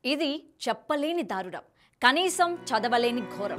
ఇది చెప్పలేని దారుణం కనీసం చదవలేని ఘోరం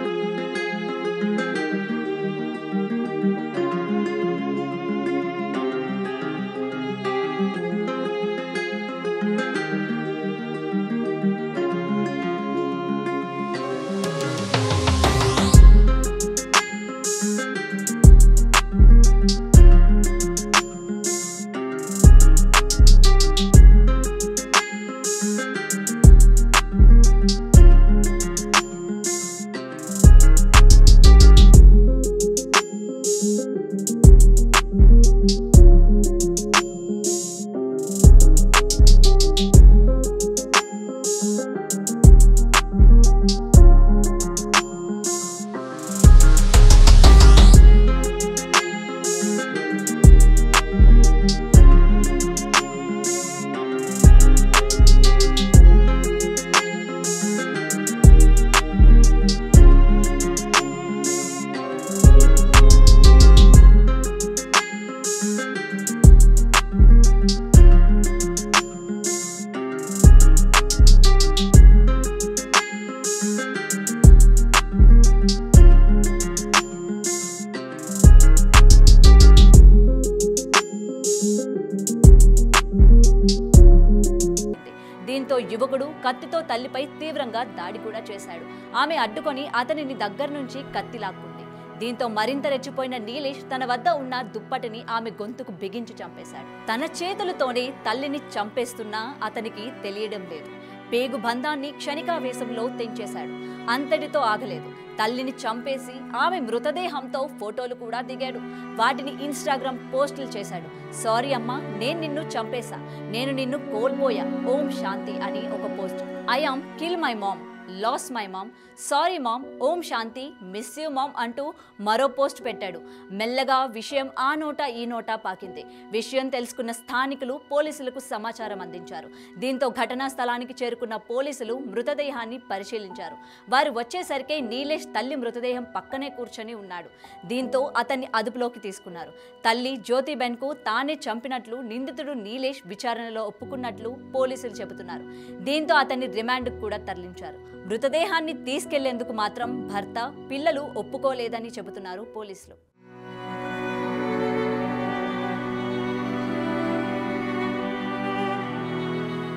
దీంతో యువకుడు కత్తితో తల్లిపై తీవ్రంగా దాడి కూడా చేశాడు ఆమె అడ్డుకొని అతనిని దగ్గర నుంచి కత్తి లాక్కుంది దీంతో మరింత రెచ్చిపోయిన నీలేష్ తన వద్ద ఉన్న దుప్పటిని ఆమె గొంతుకు బిగించి చంపేశాడు తన చేతులతోనే తల్లిని చంపేస్తున్నా అతనికి తెలియడం లేదు పేగు బంధాన్ని క్షణికావేశంలో తెంచేశాడు అంతటితో ఆగలేదు తల్లిని చంపేసి ఆమె మృతదేహంతో ఫోటోలు కూడా దిగాడు వాటిని ఇన్స్టాగ్రామ్ పోస్టులు చేశాడు సారీ అమ్మా నేను నిన్ను చంపేశా నేను నిన్ను కోల్పోయా ఓం శాంతి అని ఒక post I am kill my mom loss my mom sorry mom ఓం శాంతి మిస్ యూ మామ్ అంటూ మరో పోస్ట్ పెట్టాడు మెల్లగా విషయం ఆ నోట ఈ నోట పాకింది విషయం తెలుసుకున్న స్థానికులు పోలీసులకు సమాచారం అందించారు దీంతో ఘటనా స్థలానికి చేరుకున్న పోలీసులు మృతదేహాన్ని పరిశీలించారు వారు వచ్చేసరికి నీలేష్ తల్లి మృతదేహం పక్కనే కూర్చొని ఉన్నాడు దీంతో అతన్ని అదుపులోకి తీసుకున్నారు తల్లి జ్యోతిబెన్కు తానే చంపినట్లు నిందితుడు నీలేష్ విచారణలో ఒప్పుకున్నట్లు పోలీసులు చెబుతున్నారు దీంతో అతన్ని రిమాండ్కు కూడా తరలించారు మృతదేహాన్ని తీసుకెళ్లేందుకు మాత్రం భర్త పిల్లలు ఒప్పుకోలేదని చెబుతున్నారు పోలీసులు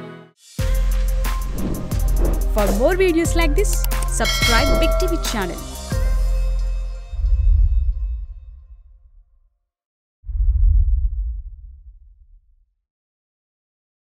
For more videos like this, subscribe Big TV channel